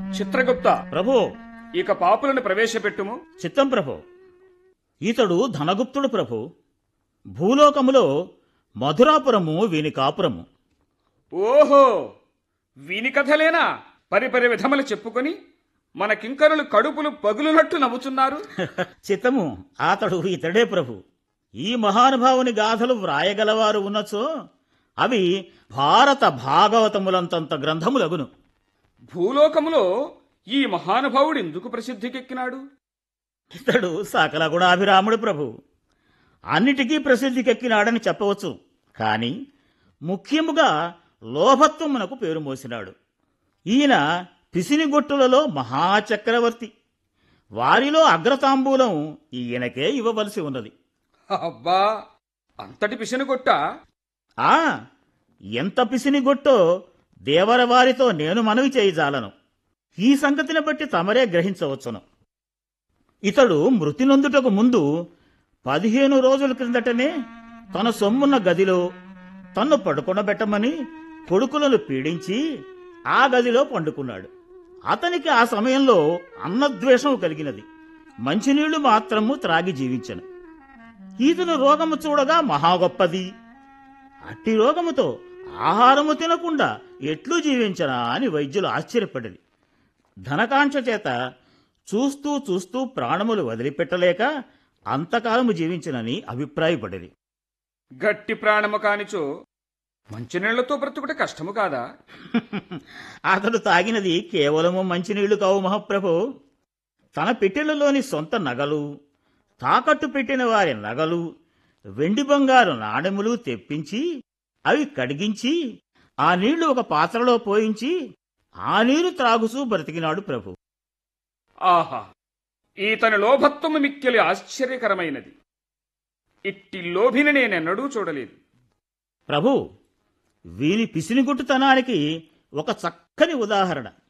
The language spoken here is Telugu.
చిత్రగుప్త ప్రభు ఇక పాపులను ప్రవేశపెట్టుము చిత్తం ప్రభు ఇతడు ధనగుప్తుడు ప్రభు భూలోకములో మధురాపురము వీని కాపురము ఓహో వీని కథలేనా పరిపరి విధములు చెప్పుకొని మన కింకరులు కడుపులు పగులునట్టు నవ్వుచున్నారు చిత్తము అతడు ఇతడే ప్రభు ఈ మహానుభావుని గాథలు వ్రాయగలవారు ఉన్నచో అవి భారత భాగవతములంతంత గ్రంథములగును భూలోకములో ఈ మహానుభావుడు ఎందుకు ప్రసిద్ధికెక్కినాడు ఇతడు సకల గుణాభిరాముడు ప్రభు అన్నిటికీ ప్రసిద్ధికెక్కినాడని చెప్పవచ్చు కాని ముఖ్యముగా లోభత్వమునకు పేరు మోసినాడు ఈయన పిసినిగొట్టులలో మహాచక్రవర్తి వారిలో అగ్రతాంబూలం ఈయనకే ఇవ్వవలసి ఉన్నది అబ్బా అంతటి పిసినగొట్ట ఆ ఎంత పిసినిగొట్టో దేవరవారితో నేను మనవి చేయజాలను ఈ సంగతిని బట్టి తమరే గ్రహించవచ్చును ఇతడు మృతి నొందుటకు ముందు పదిహేను రోజుల క్రిందటనే తన సొమ్మున్న గదిలో తన్ను పడుకొనబెట్టమని కొడుకులను పీడించి ఆ గదిలో పండుకున్నాడు అతనికి ఆ సమయంలో అన్నద్వేషం కలిగినది మంచినీళ్లు మాత్రము త్రాగి జీవించను ఈతను రోగము చూడగా మహా గొప్పది అట్టి రోగముతో ఆహారము తినకుండా ఎట్లు జీవించనా అని వైద్యులు ఆశ్చర్యపడింది ధనకాంక్ష చేత చూస్తూ చూస్తూ ప్రాణములు వదిలిపెట్టలేక అంతకాలము జీవించనని అభిప్రాయపడింది గట్టి ప్రాణము కానిచో మంచినీళ్లతో బ్రతుకుట కష్టము కాదా అతడు తాగినది కేవలము మంచినీళ్లు కావు మహాప్రభు తన పెట్టెలలోని సొంత నగలు తాకట్టు పెట్టిన వారి నగలు వెండి బంగారు నాణెములు తెప్పించి అవి కడిగించి ఆ నీళ్లు ఒక పాత్రలో పోయించి ఆ నీరు త్రాగుతూ బ్రతికినాడు ప్రభు ఆహా ఈతని లోభత్వము మిక్కిలి ఆశ్చర్యకరమైనది ఇట్టి లోభిని నేనెన్నడూ చూడలేదు ప్రభు వీని పిసినిగుట్టుతనానికి ఒక చక్కని ఉదాహరణ